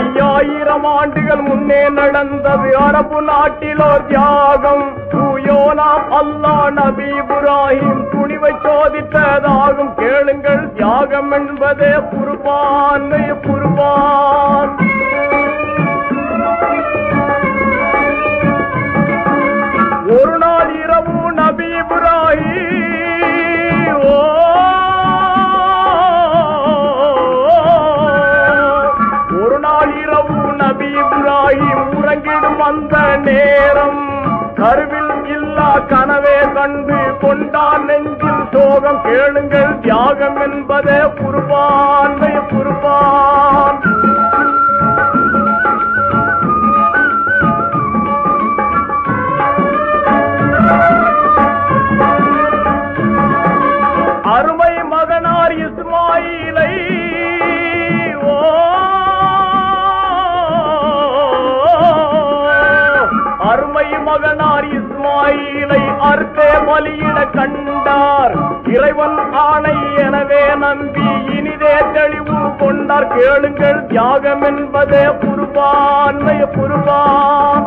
ஐயாயிரம் ஆண்டுகள் முன்னே நடந்தது அரபு நாட்டிலோ தியாகம் தூயோனாம் அல்லா நபி இப்ராஹிம் துணிவை சோதித்ததாகும் கேளுங்கள் தியாகம் என்பதே குர்பான் குர்பான் ஒரு நாள் இரவு நபி இப்ராஹிம் ஓ ஒரு நாள் இரவு நபி இப்ராஹிம் உறங்கிடும் அந்த நேரம் கருவில் இல்லா கனவே கண்டு கொண்டான் நெஞ்சில் சோகம் கேளுங்கள் தியாகம் என்பதே குர்பான் குர்பான் அருமை மகனார் இஸ்மாயிலை ஓ அருமை மகனார் இஸ்மாயிலை அறுத்தே பலியிட கண்டார் இறைவன் ஆணை எனவே நம்பி இனிதே தெளிவு கொண்டார் கேளுங்கள் தியாகம் என்பதே குருபான் குருபான்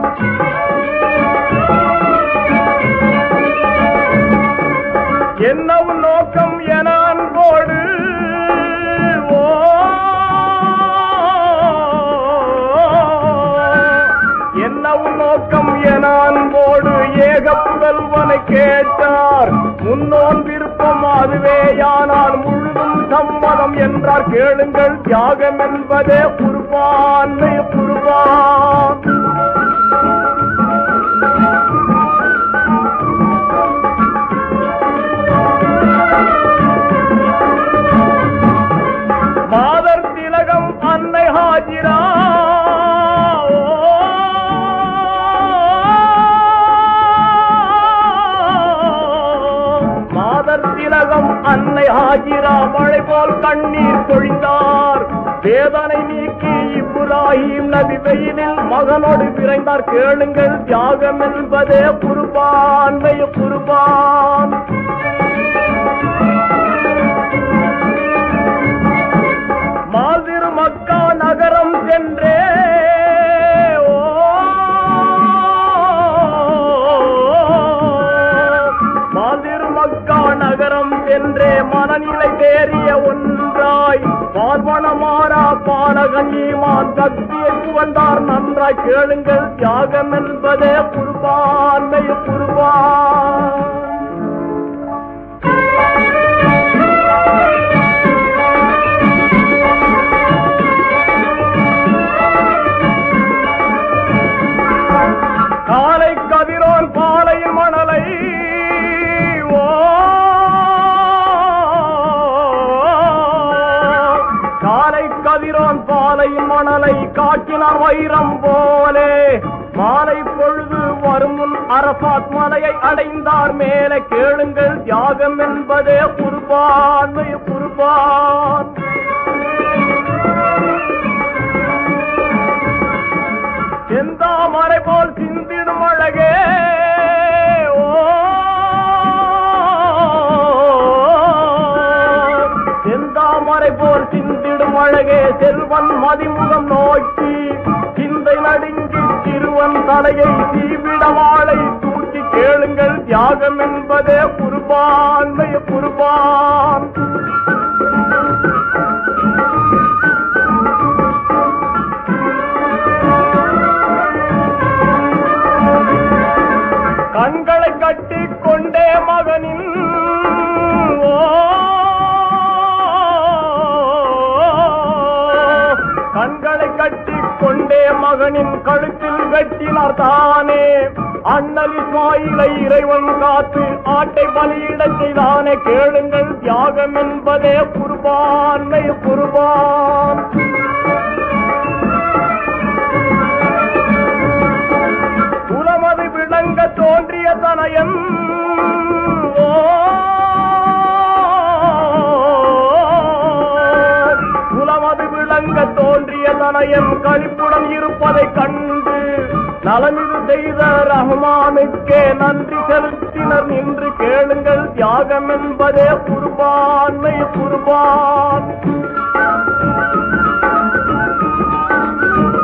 என்னவும் நோக்கம் என அன்போடு ஓ என்னவும் நோக்கம் என அன்போடு ஏக புதல்வனை கேட்டார் முன்னோன் விருப்பம் அதுவேயானால் முழுதும் சம்மதம் என்றார் கேளுங்கள் தியாகம் என்பதே குர்பான் குர்பான் மாதர் திலகம் அன்னை ஹாஜிரா மாதர் திலகம் அன்னை ஹாஜிரா மழை போல் கண்ணீர் பொழிந்தார் வேதனை நீக்கி இப்ராஹிம் நபி வெயிலில் மகனோடு விரைந்தார் கேளுங்கள் தியாகம் என்பதே குருபான் குருபான் மாதிரு மக்கா நகரம் சென்றே ஓ மாதிரு மக்கா நகரம் சென்றே மனநிலை தேறிய ஒன்றாய் பார்வனமாரா பாலகன் ஈமான் சக்தியை புகழ்ந்தார் நன்றாய் கேளுங்கள் தியாகம் என்பதே குருபான்மை குருபான் காலை கதிரோன் பாலையின் மணலை ஓ காலை கதிரோன் பாலையின் மணலை காட்டினார் வைரம் போலே மாலை பொழுது வரும் முன் அரபாத் மலையை அடைந்தார் மேலே கேளுங்கள் தியாகம் என்பதே குர்பான் குர்பான் செந்தாமரை போல் சிந்திடும் அழகே ஓ செந்தாமரை போல் சிந்திடும் அழகே செல்வன் மதிமுகம் நோக்கி சிந்தை நடுங்கி சிறுவன் தலையை தீவிட வாளை தூக்கி கேளுங்கள் தியாகம் என்பதே குர்பான்மை குர்பான் கண்களை கட்டி கொண்டே மகனின் ஓ கண்களை கட்டி கொண்டே மகனின் கழுத்தில் வெட்டினார் தானே அண்ணல் இஸ்மாயிலை இறைவன் காத்து ஆட்டை பலியிடச் செய்தானே கேளுங்கள் தியாகம் என்பதே குர்பான்மை குர்பான் குலமது விளங்க தோன்றிய தனயன் ஓ குலமது விளங்க தோன்றிய தனயன் கழிப்புடன் இருப்பதைக் கண்டு நலமிது செய்த ரஹ்மானுக்கே நன்றி செலுத்தினர் நின்று கேளுங்கள் தியாகம் என்பதே குர்பான்மை குர்பான்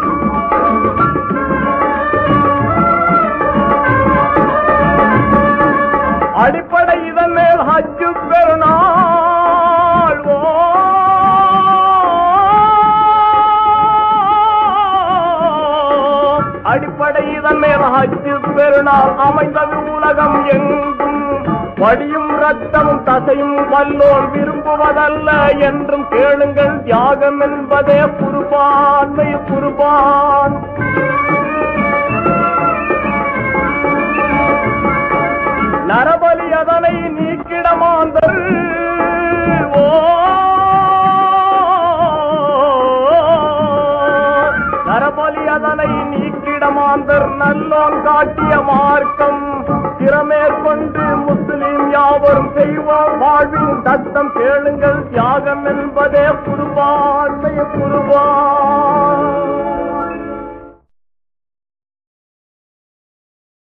அச்சு பெருநாள் அமைந்தது உலகம் எங்கும் வடியும் ரத்தமும் தசையும் வல்லோன் விரும்புவதல்ல என்றும் கேளுங்கள் தியாகம் என்பதே குருபான்மை குருபான் நரபலி அதனை நீக்கிடமாந்தர் ஓ நரபலி அதனை நீக்கிடமாந்தர் நல்லோன் காட்டிய மார்க்கம் திறமேற்கொண்டு முஸ்லிம் யாவரும் செய்வோம் வாழ்வின் தத்தம் கேளுங்கள் தியாகம் என்பதே குருபான்மைய குருபான்